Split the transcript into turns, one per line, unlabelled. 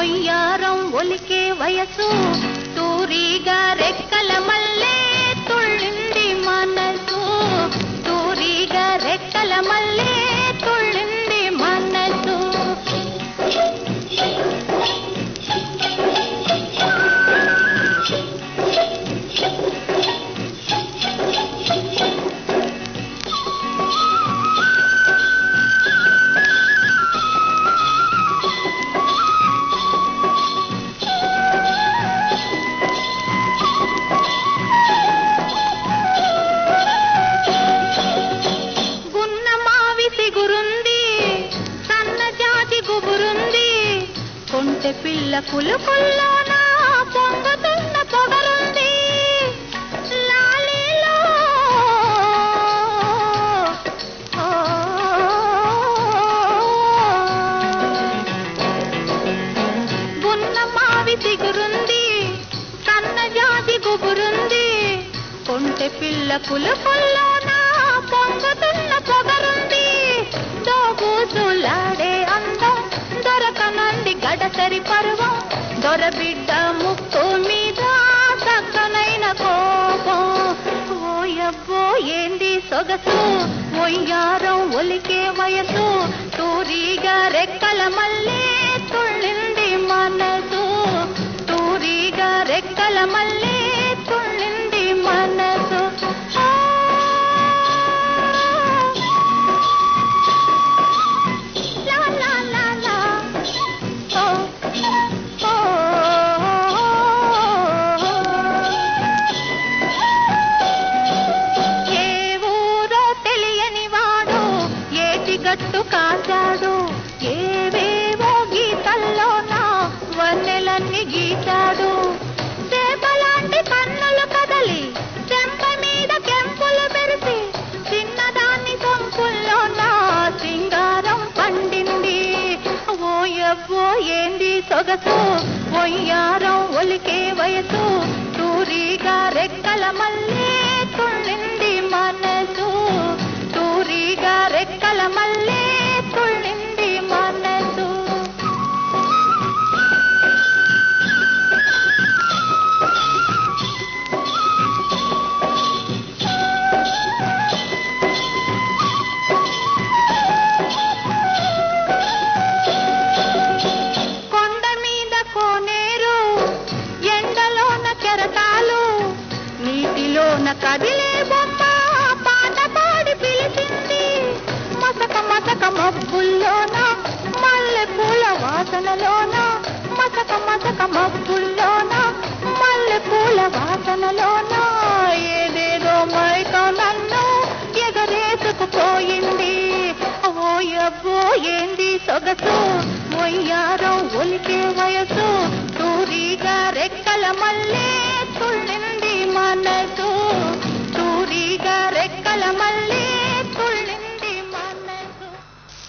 ఒయ్యారం ఒలికే వయసు తూరిగా రెక్కల మల్లే తుళ్ళింది మనసు తూరిగా రెక్కల మల్లే తుళ్ళింది మనసు గున్న మావి సిగురుంది సన్న జాతి గుబురుంది కొంటె పిల్ల కులుకుల్లోన పొంగుతున్న పొగరుంది లాలీలో ఓ, గున్న మావి సిగురుంది సన్న జాతి గుబురుంది కొంటె పిల్ల పులుపుల్లోన పొంగుతున్న పొగరుంది దోబూసులాడే అందం దొరకనంది గడసరి పర్వం దొరబిడ్డ ముక్కు మీద చక్కనైన కోపం ఓయబ్బో ఏంది సొగసు ఒయ్యారం ఒలికే వయసు తూరిగా రెక్కల మల్లే తుళ్ళింది మనసు తూరిగా రెక్కల మల్లే తుళ్ళింది మనసు ఆ. లా లా లా లా. ఓ, ఓ, ఏ ఊరో తెలియని వాడు ఏటి గట్టు కాచాడు ఏవేవో గీతల్లోన వన్నెలన్నీ గీచాడు చేపలాంటి కన్నులు కదలి చెంప మీద కెంపులు మెరిసి చిన్నదాన్ని సొంపుల్లోన సింగారం పండింది ఓయబ్బో ఏంది సొగసు ఒయ్యారం ఒలికే వయసు తూరిగా రెక్కల మల్లే తుళ్ళింది మనసు తూరిగా రెక్కల మల్లే తుళ్ళింది మనసు కొండ మీద కోనేరు ఎండలోన కెరటాలు నీటిలోన కదిలే బొమ్మ పాట పాడి పిలిచింది మసక మసక మబ్బుల్లోన మల్లె పూల వాసనలోన మసక మసక మబ్బుల్లోన మల్లె పూల వాసనలోన ఏదేదో మైకం నన్ను ఎగరేసుకుపోయింది ఓయబ్బో ఏంది సొగసు మొయ్యారం ఒలికే వయసు తూరిగా రెక్కల మల్లే తుళ్ళింది మనసు